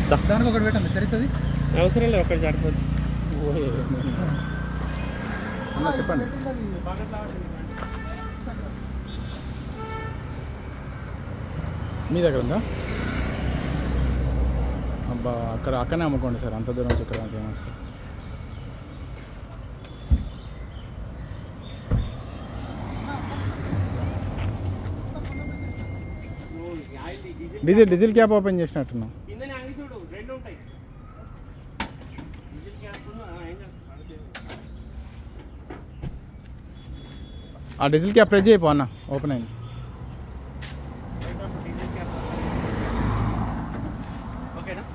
దానికి ఒకటి పెట్టండి చరిత్రది అవసరం లేదు ఒకటి సరిపోదు అన్న చెప్పండి మీ దగ్గర ఉందా అబ్బా అక్కడ అక్కడనే అమ్ముకోండి సార్ అంత దూరం నుంచి ఇక్కడ దాకా ఏమొస్తుంది డీజిల్ డీజిల్ క్యాప్ ఓపెన్ చేసినట్టున్నాం కిందనే అంగి చూడు రెండు ఉంటాయి డీజిల్ క్యాప్ ఉన్న, ఆ, ఏం చేస్తాం? పడితే. ఆ డీజిల్ క్యాప్ ప్రెస్ చేయపో అన్న ఓపెన్ అయింది డీజిల్ క్యాప్. ఓకేనా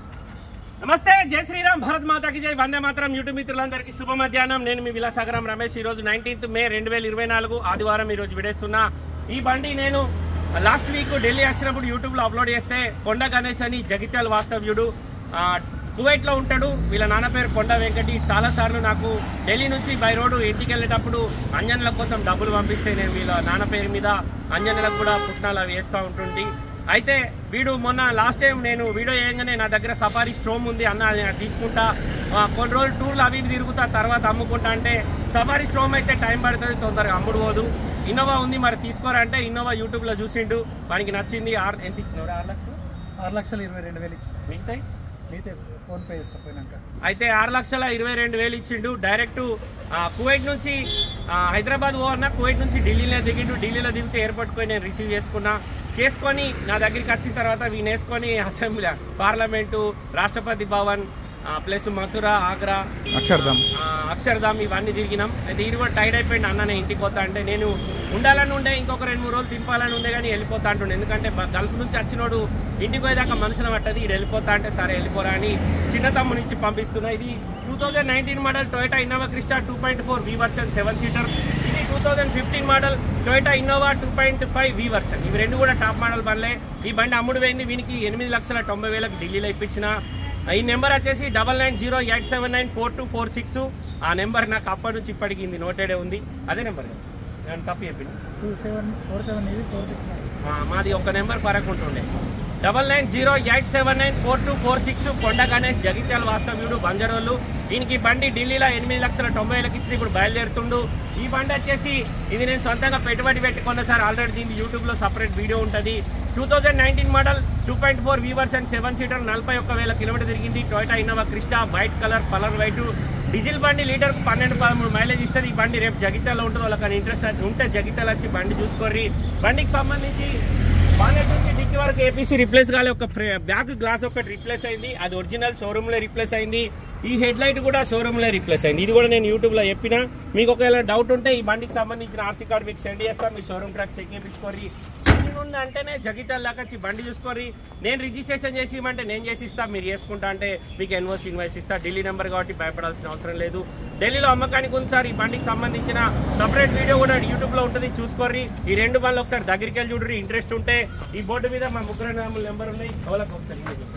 నమస్తే జై శ్రీరామ్ భారత్ మాతాకి జై వందే మాత్రం యూట్యూబ్ మిత్రులందరికీ శుభ మధ్యాహ్నం నేను మీ విలాసాగరం రమేష్ ఈ రోజు నైన్టీన్త్ మే రెండు వేల ఇరవై నాలుగు ఆదివారం ఈ రోజు విడేస్తున్నా ఈ బండి నేను లాస్ట్ వీక్ ఢిల్లీ వచ్చినప్పుడు యూట్యూబ్లో అప్లోడ్ చేస్తే కొండ గణేష్ అని జగిత్యాల వాస్తవ్యుడు ఆ, కువైట్లో ఉంటాడు వీళ్ళ నాన్న పేరు కొండ వెంకటి చాలా సార్లు నాకు ఢిల్లీ నుంచి బై రోడ్డు ఇంటికి వెళ్ళేటప్పుడు అంజన్ల కోసం డబ్బులు పంపిస్తే నేను వీళ్ళ నాన్న పేరు మీద అంజన్లకు కూడా పుట్నాలు అవి వేస్తూ ఉంటుంటే అయితే వీడు మొన్న లాస్ట్ టైం నేను వీడియో చేయగానే నా దగ్గర సఫారీ స్ట్రోమ్ ఉంది అన్న అది నాకు తీసుకుంటా ఆ, కొన్ని రోజులు టూర్లు అవి ఇవి తిరుగుతా తర్వాత అమ్ముకుంటా అంటే సఫారీ స్ట్రోమ్ అయితే టైం పడుతుంది తొందరగా అమ్ముడు పోదు ఇన్నోవా ఉంది మరి తీసుకోరా అంటే ఇన్నోవా యూట్యూబ్లో చూసిండు వానికి నచ్చింది ఆరు ఎంత ఇచ్చినాడు ఆరు లక్షలు ఆరు లక్షల ఇరవై రెండు వేలు ఇచ్చి మిగతాయి మీతే ఫోన్పే చేస్తా పోయినాక అయితే ఆరు లక్షల ఇరవై రెండు వేలు ఇచ్చిండు డైరెక్ట్ ఆ, కువైట్ నుంచి ఆ, హైదరాబాద్ పోవన్నా కువైట్ నుంచి ఢిల్లీలో దిగిండు ఢిల్లీలో దిగితే ఎయిర్పోర్ట్ పోయి నేను రిసీవ్ చేసుకున్నా చేసుకొని నా దగ్గరికి వచ్చిన తర్వాత వీని వేసుకొని అసెంబ్లీ పార్లమెంటు రాష్ట్రపతి భవన్ ఆ, ప్లస్ మథుర ఆగ్రా అక్షర్థం ఆ, అక్షర్ధామ్ ఇవన్నీ తిరిగినాం అయితే ఇది కూడా టైర్డ్ అయిపోయింది అన్న నేను ఇంటికి పోతా అంటే నేను ఉండాలని ఉండే ఇంకొక రెండు మూడు రోజులు తింపాలని ఉండే కానీ వెళ్ళిపోతా అంటుండే ఎందుకంటే బ- గల్ఫ్ నుంచి వచ్చినోడు ఇంటికి పోయేదాకా మనసున పట్టది ఇది వెళ్ళిపోతా అంటే సరే వెళ్ళిపోరా అని చిన్న తమ్ము నుంచి పంపిస్తున్నా ఇది two thousand nineteen model Toyota Innova Crysta two point four V version seven seater ఇది two thousand fifteen model Toyota Innova two point five V version ఇవి రెండు కూడా టాప్ మోడల్ బండ్లే ఈ బండి అమ్ముడు పోయింది వీనికి ఎనిమిది లక్షల తొంభై వేలకు ఢిల్లీలో ఇప్పించిన ఈ నెంబర్ వచ్చేసి double nine zero eight seven nine four two four six ఆ నెంబర్ నాకు అప్పటి నుంచి ఇప్పటికి ఇది నోటెడే ఉంది అదే నెంబర్ కదా నేను తప్పు చెప్పిన టూ సెవెన్ ఫోర్ సెవెన్ ఇది ఫోర్ సిక్స్ మాది ఒక నెంబర్ పరకుంటుండే double nine zero eight seven nine four two four six Konda Ganesh Jagtial వాస్తవ్యుడు బంజరోళ్ళు దీనికి బండి ఢిల్లీలో ఎనిమిది లక్షల తొంభై వేలకు ఇచ్చి ఇప్పుడు బయలుదేరుతుండు ఈ బండి వచ్చేసి ఇది నేను సొంతంగా పెట్టుబడి పెట్టుకున్న సార్ ఆల్రెడీ దీనికి యూట్యూబ్లో సపరేట్ వీడియో ఉంటుంది two thousand nineteen model two point four వీవర్స్ అండ్ సెవెన్ సీటర్ నలభై ఒక్క వేల కిలోమీటర్ తిరిగింది Toyota Innova Crysta white colour colour white diesel బండి లీటర్కు పన్నెండు పదమూడు మైలేజ్ ఇస్తుంది ఈ బండి రేపు జగిత్యాలో ఉంటుంది వాళ్ళకి ఇంట్రెస్ట్ ఉంటే జగిత్యాల వచ్చి బండి చూసుకోర్రి బండికి సంబంధించి బానెట్ నుంచి డిక్కి వరకు ఏపీసీ రిప్లేస్ కాలే ఒక ఫ్రే- బ్యాక్ గ్లాస్ ఒకటి రిప్లేస్ అయింది అది ఒరిజినల్ షోరూమ్ లో రిప్లేస్ అయింది ఈ హెడ్ లైట్ కూడా షోరూమ్ లో రిప్లేస్ అయింది ఇది కూడా నేను యూట్యూబ్ లో చెప్పిన మీకు ఒకవేళ డౌట్ ఉంటే ఈ బండికి సంబంధించిన ఆర్సీ కార్డు మీకు సెండ్ చేస్తాను మీ షోరూమ్ ట్రాక్ చెక్ చేయించుకోరి ఇంజిన్ ఉంది అంటేనే జగిత్యాల దాకా వచ్చి బండి చూసుకోరి నేను రిజిస్ట్రేషన్ చేసి ఇవ్వమంటే నేను చేసి ఇస్తా మీరు చేసుకుంటా అంటే మీకు ఎన్ఓసి ఇన్వాయిస్ ఇస్తా ఢిల్లీ నెంబర్ కాబట్టి భయపడాల్సిన అవసరం లేదు ఢిల్లీలో అమ్మకానికి ఉంది సార్ ఈ బండికి సంబంధించిన సపరేట్ వీడియో కూడా యూట్యూబ్ లో ఉంటుంది చూసుకోర్రి ఈ రెండు బండ్లు ఒకసారి దగ్గరికి వెళ్ళి చూడరి ఇంట్రెస్ట్ ఉంటే ఈ బోర్డు మీద మా ముగ్గురు నామల నెంబర్ ఉన్నాయి ఎవరికి ఒకసారి ఇదే చూపెట్టు.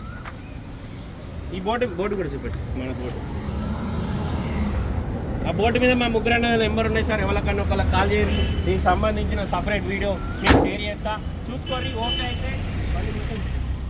ఈ బోర్డు బోర్డు కూడా చూపెట్టు మన బోర్డు ఆ బోర్డు మీద మా ముగ్గురు నెంబర్ ఉన్నాయి సార్ ఎవరికన్నా ఒకళ్ళకి కాల్ చేయరు దీనికి సంబంధించిన సపరేట్ వీడియో మీకు షేర్ చేస్తా చూసుకోండి ఓకే అయితే బండి తీసుకెళ్ళి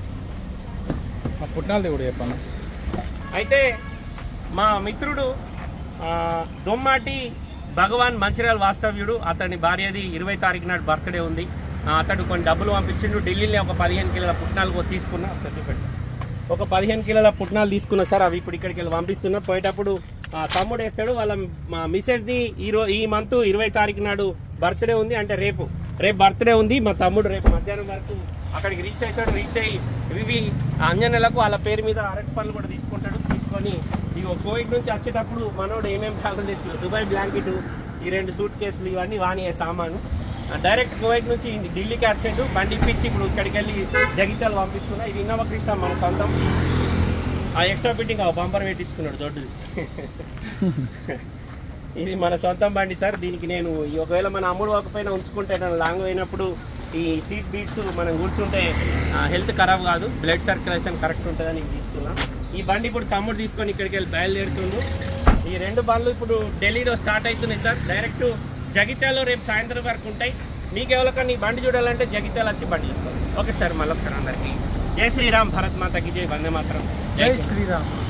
ఆ పుట్టినాలది కూడా చెప్పాను అయితే మా మిత్రుడు ఆ, దొమ్మాటి భగవాన్ మంచిర్యాల వాస్తవ్యుడు అతని భార్యది ఇరవై తారీఖు నాడు బర్త్డే ఉంది ఆ, అతడు కొన్ని డబ్బులు పంపించిండు ఢిల్లీలో ఒక పదిహేను కిలోల పుట్నాలు తీసుకున్నా ఒకసారి చూపెట్టు. ఒక పదిహేను కిలోల పుట్నాలు తీసుకున్నా సార్ అవి ఇప్పుడు ఇక్కడికి వెళ్ళి పంపిస్తున్నా పోయేటప్పుడు ఆ, తమ్ముడు వేస్తాడు వాళ్ళ మా మిసెస్ది ఈ రో ఈ మంత్ ఇరవై తారీఖు నాడు బర్త్డే ఉంది అంటే రేపు రేపు బర్త్డే ఉంది మా తమ్ముడు రేపు మధ్యాహ్నం వరకు అక్కడికి రీచ్ అవుతాడు రీచ్ అయ్యి ఇవి అంజనెలకు వాళ్ళ పేరు మీద అరటి పనులు కూడా తీసుకుంటాడు తీసుకొని ఇగో కోవిడ్ నుంచి వచ్చేటప్పుడు మనోడు ఏమేమి కాలం తెచ్చు దుబాయ్ బ్లాంకెట్ ఈ రెండు సూట్ కేసులు ఇవన్నీ వాణి సామాను డైరెక్ట్ కువైట్ నుంచి ఢిల్లీకి వచ్చాడు బండి ఇప్పించి ఇప్పుడు ఇక్కడికి వెళ్ళి జగిత్యాలు పంపిస్తున్నా ఇది ఇన్నోవా క్రిస్టా మన సొంతం ఆ ఎక్స్ట్రా ఫిట్టింగ్ ఆ బంపర్ పెట్టించుకున్నాడు దొడ్డుది ఇది మన సొంతం బండి సార్ దీనికి నేను ఈ ఒకవేళ మన అమ్ముడు ఒకపైన ఉంచుకుంటే నేను లాంగ్ అయినప్పుడు ఈ సీట్ బీట్స్ మనం కూర్చుంటే హెల్త్ ఖరాబ్ కాదు బ్లడ్ సర్క్యులేషన్ కరెక్ట్ ఉంటుందని ఇది తీసుకున్నా ఈ బండి ఇప్పుడు తమ్ముడు తీసుకొని ఇక్కడికి వెళ్ళి బయలుదేరుతుండు ఈ రెండు బండ్లు ఇప్పుడు ఢిల్లీలో స్టార్ట్ అవుతున్నాయి సార్ డైరెక్ట్ జగిత్యాలో రేపు సాయంత్రం వరకు ఉంటాయి మీకు ఎవరికన్నా ఈ బండి చూడాలంటే జగిత్యాల వచ్చి బండి తీసుకోవచ్చు ఓకే సార్ మళ్ళీ ఒకసారి అందరికీ జై శ్రీరామ్ భరత్ మాతకి జై వందే మాత్రం జై శ్రీరామ్